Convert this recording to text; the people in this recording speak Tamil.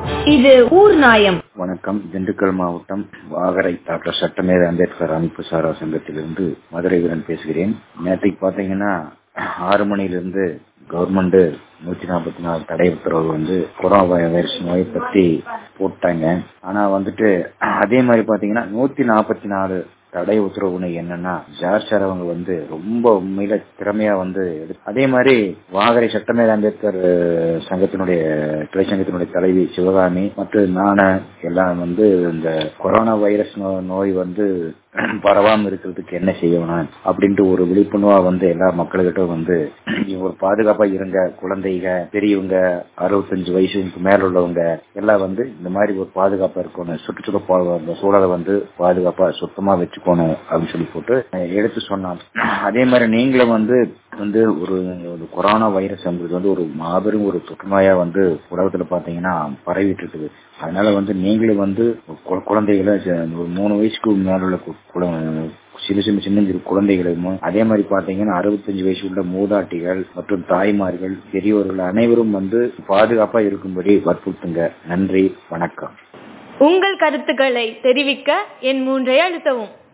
இது ஊர் நாயம் வணக்கம் திண்டுக்கல் மாவட்டம் வாகரை டாக்டர் சட்டமேத அம்பேத்கர் அமைப்பு சாரா சங்கத்திலிருந்து மதுரை வீரன் பேசுகிறேன் நேற்றுக்கு பாத்தீங்கன்னா ஆறு மணிலிருந்து கவர்மெண்ட் நூத்தி நாற்பத்தி நாலு தடை உத்தரவு வந்து கொரோனா வைரஸ் நோயை பத்தி போட்டாங்க ஆனா வந்துட்டு அதே மாதிரி பாத்தீங்கன்னா நூத்தி நாற்பத்தி நாலு தடை உத்தரவுன்னு என்னன்னா ஜார்ஜ் சார் அவங்க வந்து ரொம்ப உண்மையில திறமையா வந்து எடு- அதே மாதிரி வாகரை சட்டமேத அம்பேத்கர் அஹ், சங்கத்தினுடைய கிளை சங்கத்தினுடைய தலைவி சிவகாமி மற்றும் நான எல்லாம் வந்து இந்த கொரோனா வைரஸ் நோ- நோய் வந்து பரவாம இருக்கிறதுக்கு என்ன செய்யணும் அப்படின்ட்டு ஒரு விழிப்புணர்வா வந்து எல்லா மக்கள்கிட்ட வந்து நீங்க ஒரு பாதுகாப்பா இருங்க குழந்தைங்க பெரியவங்க அறுபத்தஞ்சு வயசுக்கு மேல உள்ளவங்க எல்லாம் வந்து இந்த மாதிரி ஒரு பாதுகாப்பா இருக்கணும் சுற்றுச்சூழல் அந்த சூழலை வந்து பாதுகாப்பா சுத்தமா வச்சுக்கணும் அப்படின்னு சொல்லி போட்டு அஹ், எடுத்து சொன்னாங்க அதே மாதிரி நீங்களும் வந்து வந்து ஒரு ஒரு கொரோனா வைரஸ்ங்கிறது வந்து ஒரு மாபெரும் ஒரு தொற்றுநோயா வந்து உலகத்துல பாத்தீங்கன்னா பரவிட்டு இருக்குது அதனால வந்து நீங்களும் வந்து கு- குழந்தைகளை ச- ஒரு மூணு வயசுக்கு மேல உள்ள கு- குழ- சின்ன சின்ன சின்ன சிறு குழந்தைகளையும் அதே மாதிரி பாத்தீங்கன்னா அறுபத்தஞ்சு வயசு உள்ள மூதாட்டிகள் மற்றும் தாய்மார்கள் பெரியோர்கள் அனைவரும் வந்து பாதுகாப்பா இருக்கும்படி வற்புறுத்துங்க நன்றி வணக்கம் உங்கள் கருத்துக்களை தெரிவிக்க என் மூன்றை அழுத்தவும்